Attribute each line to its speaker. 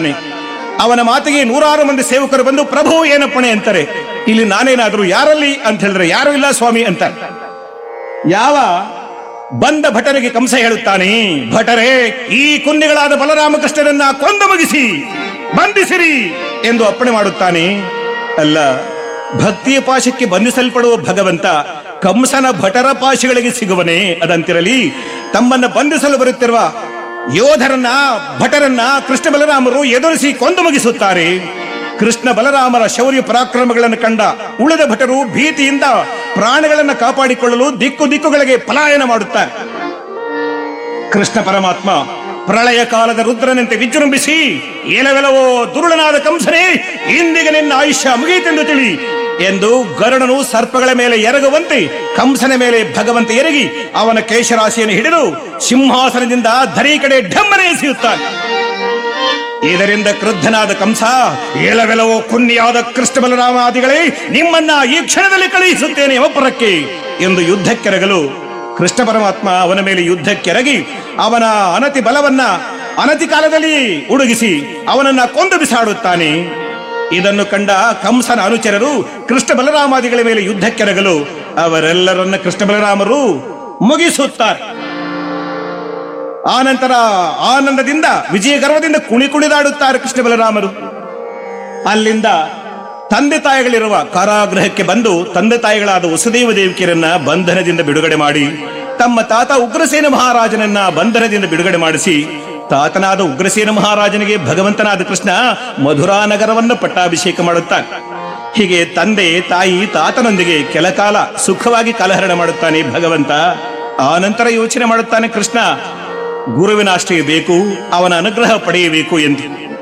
Speaker 1: ಹೇಳುತ್ತಾನೆ ಅವನ ಮಾತಿಗೆ ನೂರಾರು ಮಂದಿ ಸೇವಕರು ಬಂದು ಪ್ರಭು ಏನಪ್ಪಣೆ ಅಂತಾರೆ ಇಲ್ಲಿ ನಾನೇನಾದ್ರೂ ಯಾರಲ್ಲಿ ಅಂತ ಹೇಳಿದ್ರೆ ಯಾರು ಇಲ್ಲ ಸ್ವಾಮಿ ಅಂತಾರೆ ಯಾವ ಬಂದ ಭಟರಿಗೆ ಕಂಸ ಹೇಳುತ್ತಾನೆ ಭಟರೇ ಈ ಕುನ್ನಿಗಳಾದ ಬಲರಾಮಕೃಷ್ಣರನ್ನ ಕೊಂದು ಮುಗಿಸಿ ಬಂಧಿಸಿರಿ ಎಂದು ಅಪ್ಪಣೆ ಮಾಡುತ್ತಾನೆ ಅಲ್ಲ ಭಕ್ತಿಯ ಪಾಶಕ್ಕೆ ಬಂಧಿಸಲ್ಪಡುವ ಭಗವಂತ ಕಂಸನ ಭಟರ ಪಾಶಗಳಿಗೆ ಸಿಗುವನೇ ಅದಂತಿರಲಿ ತಮ್ಮನ್ನ ಬಂಧಿಸಲು ಬರುತ್ತಿರುವ ಯೋಧರನ್ನ ಭಟರನ್ನ ಕೃಷ್ಣ ಬಲರಾಮರು ಎದುರಿಸಿ ಕೊಂದು ಮುಗಿಸುತ್ತಾರೆ ಕೃಷ್ಣ ಬಲರಾಮರ ಶೌರ್ಯ ಪರಾಕ್ರಮಗಳನ್ನು ಕಂಡ ಉಳಿದ ಭಟರು ಭೀತಿಯಿಂದ ಪ್ರಾಣಗಳನ್ನು ಕಾಪಾಡಿಕೊಳ್ಳಲು ದಿಕ್ಕು ದಿಕ್ಕುಗಳಿಗೆ ಪಲಾಯನ ಮಾಡುತ್ತಾರೆ ಕೃಷ್ಣ ಪರಮಾತ್ಮ ಪ್ರಳಯ ಕಾಲದ ರುದ್ರನಂತೆ ವಿಜೃಂಭಿಸಿ ಏಲವೆಲವೋ ದುರುಳನಾದ ಕಂಸನೇ ಇಂದಿಗೆ ನಿನ್ನ ಆಯುಷ್ಯ ಮುಗಿಯಿತೆಂದು ತಿಳಿ ಎಂದು ಗರುಡನು ಸರ್ಪಗಳ ಮೇಲೆ ಎರಗುವಂತೆ ಕಂಸನ ಮೇಲೆ ಭಗವಂತ ಎರಗಿ ಅವನ ಕೇಶರಾಶಿಯನ್ನು ಹಿಡಿದು ಸಿಂಹಾಸನದಿಂದ ಧರಿ ಕಡೆ ಢಮ್ಮನೆ ಎಸೆಯುತ್ತಾನೆ ಇದರಿಂದ ಕ್ರುದ್ಧನಾದ ಕಂಸ ಏಳವೆಲವೋ ಕುನ್ನಿಯಾದ ಕೃಷ್ಣ ಬಲರಾಮಾದಿಗಳೇ ನಿಮ್ಮನ್ನ ಈ ಕ್ಷಣದಲ್ಲಿ ಕಳುಹಿಸುತ್ತೇನೆ ಒಬ್ಬರಕ್ಕೆ ಎಂದು ಯುದ್ಧಕ್ಕೆರಗಲು ಕೃಷ್ಣ ಪರಮಾತ್ಮ ಅವನ ಮೇಲೆ ಯುದ್ಧಕ್ಕೆರಗಿ ಅವನ ಅನತಿ ಬಲವನ್ನ ಅನತಿ ಕಾಲದಲ್ಲಿ ಉಡುಗಿಸಿ ಅವನನ್ನ ಕೊಂದು ಬಿಸಾಡುತ್ತಾನೆ ಇದನ್ನು ಕಂಡ ಕಂಸನ ಅನುಚರರು ಕೃಷ್ಣ ಬಲರಾಮಾದಿಗಳ ಮೇಲೆ ಯುದ್ಧಕ್ಕೆರಗಲು ಅವರೆಲ್ಲರನ್ನ ಕೃಷ್ಣ ಬಲರಾಮರು ಮುಗಿಸುತ್ತಾರೆ ಆನಂತರ ಆನಂದದಿಂದ ವಿಜಯ ಗರ್ವದಿಂದ ಕುಣಿ ಕುಣಿದಾಡುತ್ತಾರೆ ಕೃಷ್ಣ ಬಲರಾಮರು ಅಲ್ಲಿಂದ ತಂದೆ ತಾಯಿಗಳಿರುವ ಕಾರಾಗೃಹಕ್ಕೆ ಬಂದು ತಂದೆ ತಾಯಿಗಳಾದ ವಸುದೇವ ದೇವಿಕೆಯರನ್ನ ಬಂಧನದಿಂದ ಬಿಡುಗಡೆ ಮಾಡಿ ತಮ್ಮ ತಾತ ಉಗ್ರಸೇನ ಮಹಾರಾಜನನ್ನ ಬಂಧನದಿಂದ ಬಿಡುಗಡೆ ಮಾಡಿಸಿ ತಾತನಾದ ಉಗ್ರಸೇನ ಮಹಾರಾಜನಿಗೆ ಭಗವಂತನಾದ ಕೃಷ್ಣ ಮಧುರಾ ನಗರವನ್ನು ಪಟ್ಟಾಭಿಷೇಕ ಮಾಡುತ್ತಾನೆ ಹೀಗೆ ತಂದೆ ತಾಯಿ ತಾತನೊಂದಿಗೆ ಕೆಲ ಕಾಲ ಸುಖವಾಗಿ ಕಾಲಹರಣ ಮಾಡುತ್ತಾನೆ ಭಗವಂತ ಆ ನಂತರ ಯೋಚನೆ ಮಾಡುತ್ತಾನೆ ಕೃಷ್ಣ ಗುರುವಿನ ಆಶ್ರಯ ಬೇಕು ಅವನ ಅನುಗ್ರಹ ಪಡೆಯಬೇಕು ಎಂದು